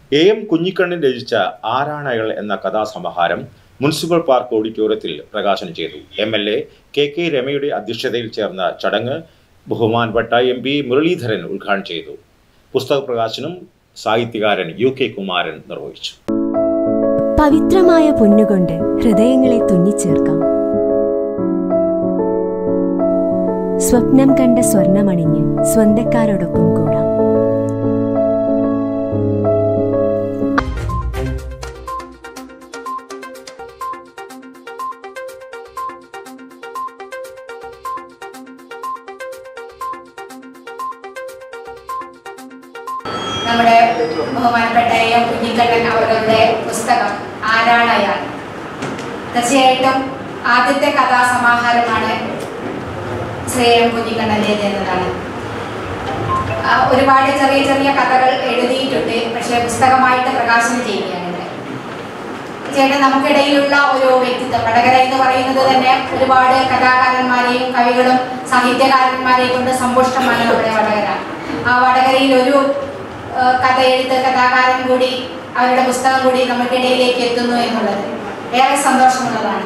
A M Kunhikannan രചിച്ച ആരാണയകൾ എന്ന കഥാസമാഹാരം municipal park ഓഡിറ്റോറിയത്തിൽ പ്രകാശനം ചെയ്തു M L A K K രമയുടെ അധ്യക്ഷതയിൽ ചേർന്ന ചടങ്ങ് ബഹുമാൻപ്പെട്ട എം പി മുരളീധരൻ ഉദ്ഘാടനം ചെയ്തു പുസ്തക പ്രകാശനം സാഹിത്യകാരൻ യു കെ കുമാരൻ നിർവഹിച്ചു പവിത്രമായ പൊന്നുകൊണ്ട് ഹൃദയങ്ങളെ തുന്നിച്ചേർക്കാം സ്വപ്നം കണ്ട സ്വർണമണിഞ്ഞ് സ്വന്തക്കാരോടൊപ്പം കൂടാം നമ്മുടെ ബഹുമാനപ്പെട്ട എ എം കുഞ്ഞിക്കണ്ണൻ അവരുടെ പുസ്തകം ആരാണ് അയാൾ തീർച്ചയായിട്ടും ആദ്യത്തെ കഥാസമാഹാരമാണ് ശ്രീ എം കുഞ്ഞിക്കണ്ണൻ്റേതെന്നതാണ് ആ, ഒരുപാട് ചെറിയ ചെറിയ കഥകൾ എഴുതിയിട്ടുണ്ട് പക്ഷേ പുസ്തകമായിട്ട് പ്രകാശനം ചെയ്യുകയാണിത് ചേട്ടൻ നമുക്കിടയിലുള്ള ഒരു വ്യക്തിത്വം വടകര എന്ന് പറയുന്നത് തന്നെ ഒരുപാട് കഥാകാരന്മാരെയും കവികളും സാഹിത്യകാരന്മാരെയും കൊണ്ട് സമ്പുഷ്ടമാണ് നമ്മുടെ വടകര ആ വടകരയിൽ ഒരു ആ, കഥ എഴുത്ത് കഥാകാരൻ കൂടി അവരുടെ പുസ്തകം കൂടി നമുക്കിടയിലേക്ക് എത്തുന്നു എന്നുള്ളത് ഏറെ സന്തോഷമുള്ളതാണ്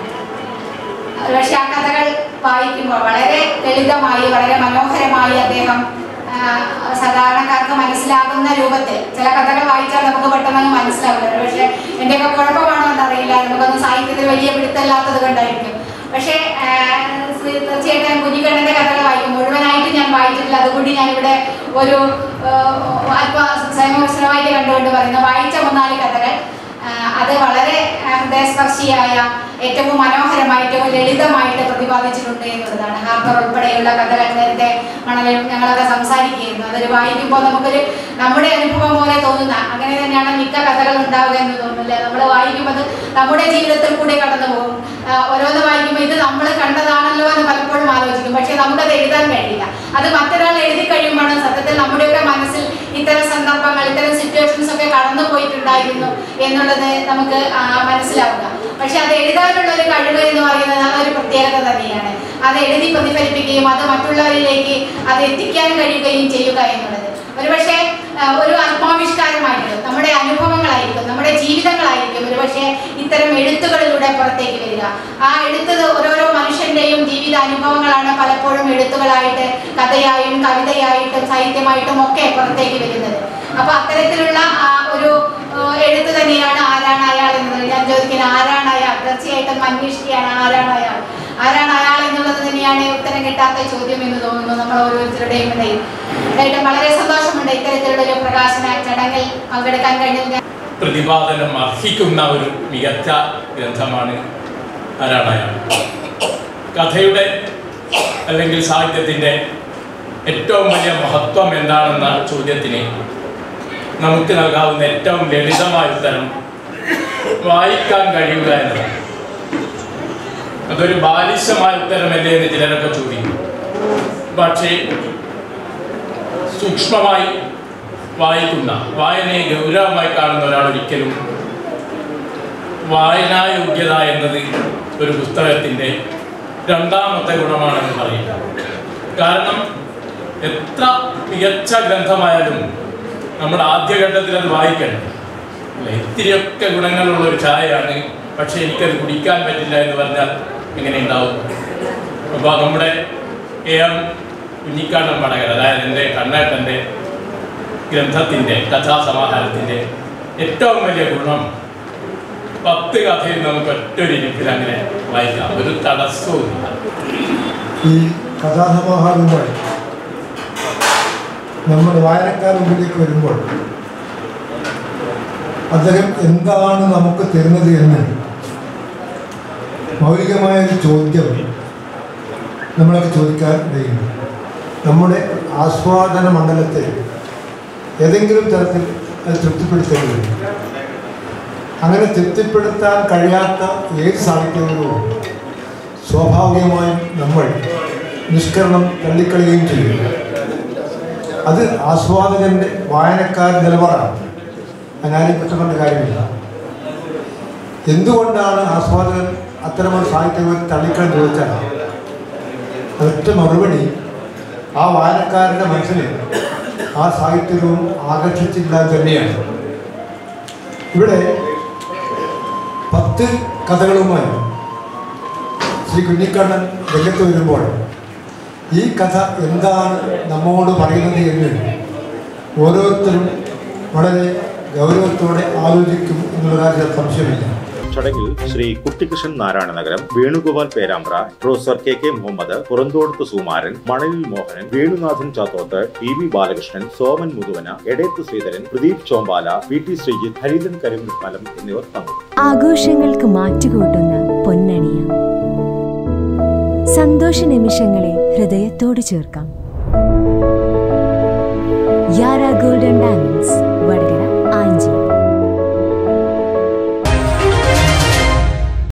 പക്ഷെ ആ കഥകൾ വായിക്കുമ്പോൾ വളരെ ലളിതമായി വളരെ മനോഹരമായി അദ്ദേഹം ആ, സാധാരണക്കാർക്ക് മനസ്സിലാകുന്ന രൂപത്തിൽ ചില കഥകൾ വായിച്ചാൽ നമുക്ക് പെട്ടെന്ന് മനസ്സിലാവില്ല പക്ഷെ എന്റെയൊക്കെ കുഴപ്പമാണോ എന്നറിയില്ല നമുക്കൊന്നും സാഹിത്യത്തിൽ വലിയ പിടുത്തമില്ലാത്തത് കൊണ്ടായിരിക്കും പക്ഷേ ആ, ശ്രീ- തീർച്ചയായിട്ടും കുഞ്ഞിക്കണ്ണന്റെ കഥകൾ വായിക്കും മുഴുവനായിട്ട് ഞാൻ വായിച്ചിട്ടില്ല അതുകൂടി ഞാനിവിടെ ഒരു ആ, അല്പ സ്വയംവിമർശനമായിട്ട് കണ്ടുകൊണ്ട് പറയുന്നു വായിച്ച മൂന്നാല് കഥകൾ ആ, അത് വളരെ ആ, ഹൃദയസ്പർശിയായ ഏറ്റവും മനോഹരമായി ഏറ്റവും ലളിതമായിട്ട് പ്രതിപാദിച്ചിട്ടുണ്ട് എന്നുള്ളതാണ് ഹാർബർ ഉൾപ്പെടെയുള്ള കഥകൾ നേരത്തെ മണലിൽ ഞങ്ങളൊക്കെ സംസാരിക്കുകയായിരുന്നു അതൊരു വായിക്കുമ്പോൾ നമുക്കൊരു നമ്മുടെ അനുഭവം പോലെ തോന്നുന്ന അങ്ങനെ തന്നെയാണ് മിക്ക കഥകൾ ഉണ്ടാവുക എന്ന് തോന്നുന്നില്ല നമ്മൾ വായിക്കുമ്പോൾ അത് നമ്മുടെ ജീവിതത്തിൽ കൂടെ കടന്നു പോകും ആ, ഓരോന്ന് വായിക്കുമ്പോൾ ഇത് നമ്മൾ കണ്ടതാണല്ലോ എന്ന് പലപ്പോഴും ആലോചിക്കും പക്ഷെ നമുക്കത് എഴുതാൻ കഴിയില്ല അത് മറ്റൊരാൾ എഴുതി കഴിയുമ്പോഴാണ് സത്യത്തിൽ നമ്മുടെയൊക്കെ മനസ്സിൽ ഇത്തരം സന്ദർഭങ്ങൾ ഇത്തരം സിറ്റുവേഷൻസ് ഒക്കെ കടന്നു പോയിട്ടുണ്ടായിരുന്നു എന്നുള്ളത് നമുക്ക് ആ, മനസ്സിലാവുക പക്ഷെ അത് എഴുതാനുള്ള ഒരു കഴിവ് എന്ന് പറയുന്നത് അതൊരു പ്രത്യേകത തന്നെയാണ് അത് എഴുതി പ്രതിഫലിപ്പിക്കുകയും അത് മറ്റുള്ളവരിലേക്ക് അത് എത്തിക്കാൻ കഴിയുകയും ചെയ്യുക എന്നുള്ളത് ഒരുപക്ഷെ ആ, ഒരു ആത്മാവിഷ്കാരമായിരിക്കും നമ്മുടെ അനുഭവങ്ങളായിരിക്കും നമ്മുടെ ജീവിതങ്ങളായിരിക്കും ഒരുപക്ഷെ ഇത്തരം എഴുത്തുകളിലൂടെ പുറത്തേക്ക് വരിക ആ എഴുത്ത് ഓരോരോ മനുഷ്യന്റെയും ജീവിത അനുഭവങ്ങളാണ് പലപ്പോഴും എഴുത്തുകളായിട്ട് കഥയായും കവിതയായിട്ടും സാഹിത്യമായിട്ടും ഒക്കെ പുറത്തേക്ക് വരുന്നത് അപ്പൊ അത്തരത്തിലുള്ള ആ ഒരു ആ, എഴുത്ത് തന്നെയാണ് ആരാണ് അയാൾ എന്നത് ഞാൻ ചോദിക്കുന്നത് ആരാണ് അയാൾ തീർച്ചയായിട്ടും അന്വേഷിക്കുകയാണ് ആരാണ് അയാൾ ആരാണ് അയാൾ എന്നുള്ളത് തന്നെയാണ് ഉത്തരം കിട്ടാത്ത ചോദ്യം എന്ന് തോന്നുന്നു നമ്മൾ ഓരോരുത്തരുടെയും ഇടയിൽ ഏതായാലും വളരെ സന്തോഷമുണ്ട് ഇത്തരത്തിലുള്ള ഒരു പ്രകാശന ചടങ്ങിൽ പങ്കെടുക്കാൻ കഴിഞ്ഞത് പ്രതിപാദനം അർഹിക്കുന്ന ഒരു മികച്ച ഗ്രന്ഥമാണ് ആരാണയാൾ കഥയുടെ അല്ലെങ്കിൽ സാഹിത്യത്തിൻ്റെ ഏറ്റവും വലിയ മഹത്വം എന്താണെന്ന ചോദ്യത്തിന് നമുക്ക് നൽകാവുന്ന ഏറ്റവും ലളിതമായ ഉത്തരം വായിക്കാൻ കഴിയുക എന്നതാണ് അതൊരു ബാലിശമായ ഉത്തരമല്ലേ എന്ന് ചിലരൊക്കെ ചോദിക്കും പക്ഷേ സൂക്ഷ്മമായി വായിക്കുന്ന വായനയെ ഗൗരവമായി കാണുന്ന ഒരാൾ ഒരിക്കലും വായനായോഗ്യത എന്നത് ഒരു പുസ്തകത്തിൻ്റെ രണ്ടാമത്തെ ഗുണമാണെന്ന് പറയും കാരണം എത്ര മികച്ച ഗ്രന്ഥമായാലും നമ്മൾ ആദ്യഘട്ടത്തിൽ അത് വായിക്കണം അല്ല ഇത്തിരിയൊക്കെ ഗുണങ്ങളുള്ള ഒരു ചായയാണ് പക്ഷേ എനിക്കത് കുടിക്കാൻ പറ്റില്ല എന്ന് പറഞ്ഞാൽ എങ്ങനെ ഉണ്ടാവും അപ്പോൾ നമ്മുടെ എ എം കുഞ്ഞിക്കാണ്ടൻ പടകർ അതായത് എൻ്റെ കണ്ണേട്ടൻ്റെ ഗ്രന്ഥത്തിൻ്റെ കഥാസമാഹാരത്തിൻ്റെ ഏറ്റവും വലിയ ഗുണം പത്ത് കഥയിൽ നമുക്ക് ഒറ്റൊരിപ്പിൽ അങ്ങനെ വായിക്കാം ഒരു തടസ്സവും ഇല്ല ഈ കഥാസമാഹാരവുമായി നമ്മൾ വായനക്കാർ മുമ്പിലേക്ക് വരുമ്പോൾ അദ്ദേഹം എന്താണ് നമുക്ക് തരുന്നത് എന്ന് മൗലികമായ ഒരു ചോദ്യം നമ്മളൊക്കെ ചോദിക്കാൻ ഇടയുണ്ട് നമ്മുടെ ആസ്വാദന മണ്ഡലത്തെ ഏതെങ്കിലും തരത്തിൽ അത് തൃപ്തിപ്പെടുത്തേണ്ടതുണ്ട് അങ്ങനെ തൃപ്തിപ്പെടുത്താൻ കഴിയാത്ത ഏത് സാഹിത്യവും സ്വാഭാവികമായും നമ്മൾ നിഷ്കരണം തള്ളിക്കളയുകയും ചെയ്യും അത് ആസ്വാദകന്റെ വായനക്കാരൻ നിലപാടാണ് അതിനാരും കുറ്റപ്പെടേണ്ട കാര്യമില്ല എന്തുകൊണ്ടാണ് ആസ്വാദകൻ അത്തരമൊരു സാഹിത്യം തള്ളിക്കളി ചോദിച്ചാൽ ഒറ്റ മറുപടി ആ വായനക്കാരൻ്റെ മനസ്സിനെ ആ സാഹിത്യവും ആകർഷിച്ചില്ല എന്ന് തന്നെയാണ് ഇവിടെ പത്ത് കഥകളുമായി ശ്രീ കുഞ്ഞിക്കണ്ണൻ രംഗത്ത് വരുമ്പോൾ ഈ കഥ എന്താണ് നമ്മോട് പറയുന്നത് എന്ന് ഓരോരുത്തരും വളരെ ഗൗരവത്തോടെ ആലോചിക്കും എന്നുള്ള കാര്യത്തിൽ സംശയമില്ല ചടങ്ങിൽ Shri Kuttikrishnan Narayana Nagaram Venugopal Perambra professor K K Muhammad Purantodath Sumaran Manalil Mohanan Venunathan Chathoth T V Balakrishnan Soman Muthuvana Edayath Sreedharan Pradeep Chombala P T Sreejith Harithan Karimalam എന്നിവർ പങ്കെടുത്തു ആഘോഷങ്ങൾക്ക് മാറ്റുകൂട്ടുന്ന പൊന്നണിയ സന്തോഷ നിമിഷങ്ങളെ ഹൃദയത്തോട് ചേർക്കാം യാര ഗോൾഡൻ ഡയമണ്ട്സ്